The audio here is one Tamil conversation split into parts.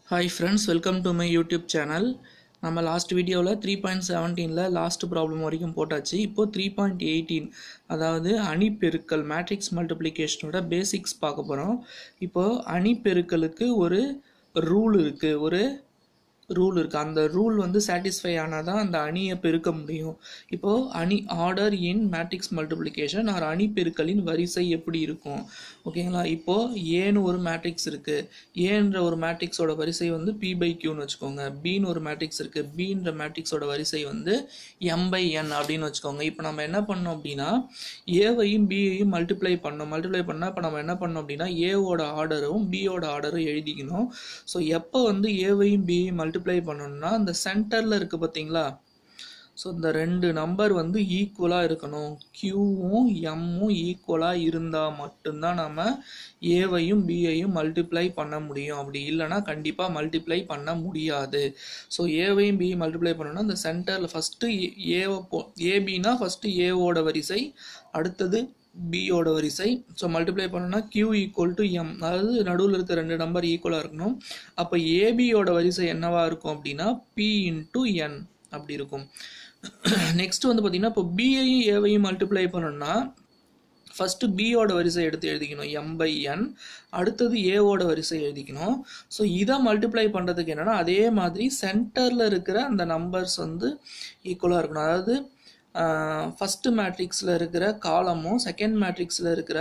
hi friends welcome to my YouTube channel நம்ம லாஸ்ட் வீடியோவில் த்ரீ பாயிண்ட் செவன்டீனில் லாஸ்ட் ப்ராப்ளம் வரைக்கும் போட்டாச்சு இப்போது த்ரீ பாயிண்ட் எயிட்டீன் அதாவது அணிப்பெருக்கல் மேட்ரிக்ஸ் மல்டிப்ளிகேஷனோட பேசிக்ஸ் பார்க்க போகிறோம் இப்போது அணிப்பெருக்கலுக்கு ஒரு ரூல் இருக்குது ஒரு ரூல் இருக்குது அந்த ரூல் வந்து சாட்டிஸ்ஃபை ஆனால் தான் அந்த அணியை பெருக்க முடியும் இப்போது அணி order in matrix multiplication or அணி பெருக்கலின் வரிசை எப்படி இருக்கும் ஓகேங்களா இப்போது ஏன்னு ஒரு மேட்ரிக்ஸ் இருக்குது ஏன்ற ஒரு மேட்ரிக்ஸோட வரிசை வந்து பி பை கியூன்னு வச்சுக்கோங்க பின்னு ஒரு மேட்ரிக்ஸ் இருக்குது பின்ற மேட்ரிக்ஸோட வரிசை வந்து எம் பை என் அப்படின்னு வச்சுக்கோங்க இப்போ நம்ம என்ன பண்ணோம் அப்படின்னா ஏவையும் பியையும் மல்டிப்ளை பண்ணோம் மல்டிப்ளை பண்ணால் இப்போ நம்ம என்ன பண்ணோம் அப்படின்னா ஏவோட ஆர்டரும் பியோட ஆர்டரும் எழுதிக்கணும் ஸோ எப்போ வந்து ஏவையும் பியையும் மல்டிப்ளை பண்ணணும்னா அந்த சென்டரில் இருக்குது பார்த்தீங்களா ஸோ இந்த ரெண்டு நம்பர் வந்து ஈக்குவலாக இருக்கணும் க்யூவும் எம்மும் ஈக்குவலாக இருந்தால் மட்டும்தான் நம்ம ஏவையும் பிஐயும் மல்டிப்ளை பண்ண முடியும் அப்படி இல்லைன்னா கண்டிப்பாக மல்டிப்ளை பண்ண முடியாது ஸோ ஏவையும் பிஐ மல்டிப்ளை பண்ணணும்னா இந்த சென்டரில் ஃபஸ்ட்டு ஏவை போ ஏபினா ஃபஸ்ட்டு ஏவோட வரிசை அடுத்தது பியோட வரிசை ஸோ மல்டிப்ளை பண்ணோம்னா கியூ ஈக்குவல் டு எம் அதாவது நடுவில் இருக்க ரெண்டு நம்பர் ஈக்குவலாக இருக்கணும் அப்போ ஏபியோட வரிசை என்னவா இருக்கும் அப்படின்னா பி இன்ட்டு என் அப்படி இருக்கும் நெக்ஸ்ட் வந்து பார்த்தீங்கன்னா இப்போ பிஐயும் ஏவையும் மல்டிப்ளை பண்ணோம்னா ஃபஸ்ட்டு பியோட வரிசை எடுத்து எழுதிக்கணும் எம் பை என் அடுத்தது ஏவோட வரிசை எழுதிக்கணும் ஸோ இதை மல்டிப்ளை பண்ணுறதுக்கு என்னென்னா அதே மாதிரி சென்டரில் இருக்கிற அந்த நம்பர்ஸ் வந்து ஈக்குவலாக இருக்கணும் அதாவது ஃபஸ்ட்டு மேட்ரிக்ஸில் இருக்கிற காலமும் செகண்ட் மேட்ரிக்ஸில் இருக்கிற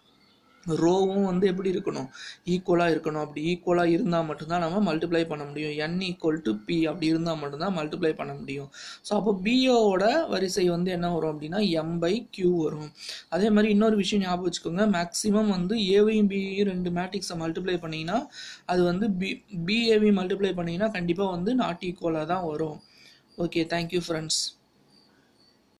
ரோவும் வந்து எப்படி இருக்கணும் ஈக்குவலாக இருக்கணும் அப்படி ஈக்குவலாக இருந்தால் மட்டும்தான் நம்ம மல்டிப்ளை பண்ண முடியும் என் ஈக்குவல் டு பி அப்படி இருந்தால் மட்டும்தான் மல்டிப்ளை பண்ண முடியும் ஸோ அப்போ பிஓவோட வரிசை வந்து என்ன வரும் அப்படின்னா எம் பை கியூ வரும் அதே மாதிரி இன்னொரு விஷயம் ஞாபகம் வச்சுக்கோங்க மேக்ஸிமம் வந்து ஏவையும் பிஐயும் ரெண்டு மேட்ரிக்ஸை மல்டிப்ளை பண்ணிங்கன்னா அது வந்து பி பிஏவையும் மல்டிப்ளை பண்ணிங்கன்னா கண்டிப்பாக வந்து நாட் ஈக்குவலாக தான் வரும் ஓகே தேங்க்யூ ஃப்ரெண்ட்ஸ்